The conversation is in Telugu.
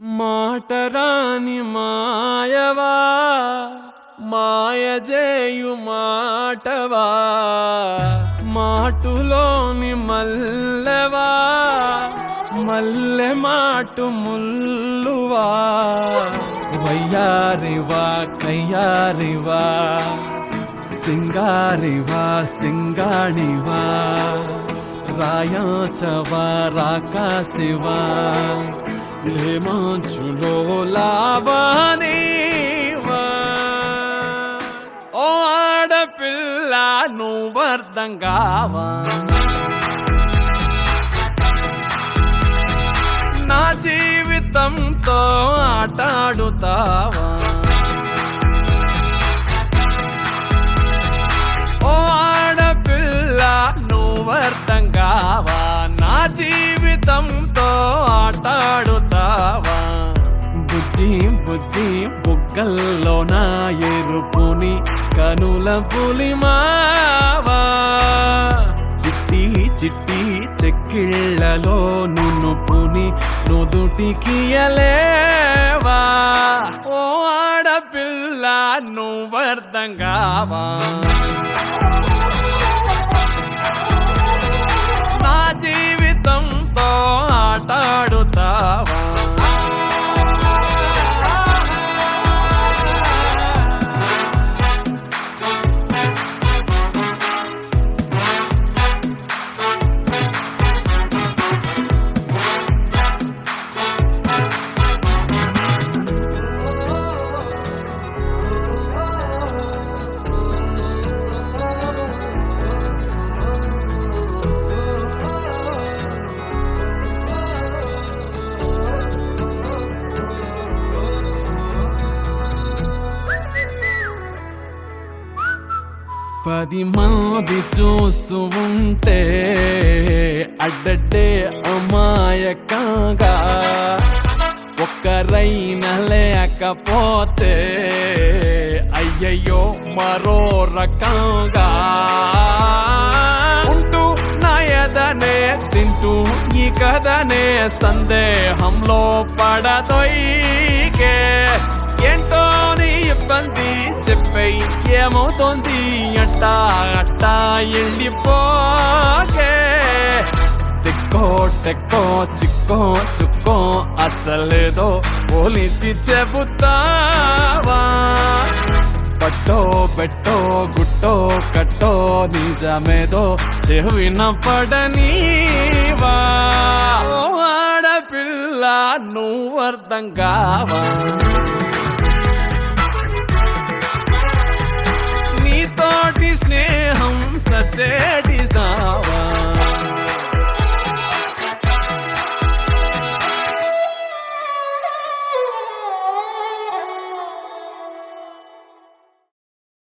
మాటరాని మాయవా మాయ చేయు మాటవా మాటులోని మల్లెవా మల్లె మాటు ముల్లువా వయ్యారివా కయ్యారివా సింగారివా సింగాణివా రాయాచవా రాకాశివా లేమాంచులో లావానీవా ఓ ఆడపిల్ల నువ్వర్థం కావా నా జీవితంతో ఆటాడుతావా ఓ ఆడపిల్ల నువ్వర్థం కావా నా జీవితంతో ఆటాడుతావా బుజ్జి బుజ్జి బుగ్గల్లో నా ఎరుపుని కనుల పులిమావా చిట్టి చిట్టి చెక్కిళ్ళలో నున్ను పుని నుదుటికియలేవా ఓ ఆడపిల్ల నువ్వర్థం కావా నా జీవితంతో ఆటాడుతావా పది మంది చూస్తూ ఉంటే అడ్డడ్డే అమాయకంగా ఒక్కరైన లేకపోతే అయ్యయ్యో మరో రకంగా ఉంటూ నా ఎదనే తింటూ ఈ కథనే సందేహంలో పడదొయ్యకే ఏంటో నీ ఇబ్బంది చెప్పై ఏమవుతోంది అట్టా అట్టా వెళ్ళిపోకే తిక్కో టెక్కో చిక్కో చుక్కో అసలేదో పోలిచి చెబుతావా పట్టో బెట్టో గుట్టో కట్టో నిజమేదో చెవిన పడనీవా ఓ ఆడపిల్ల నువ్వు అర్థం కావా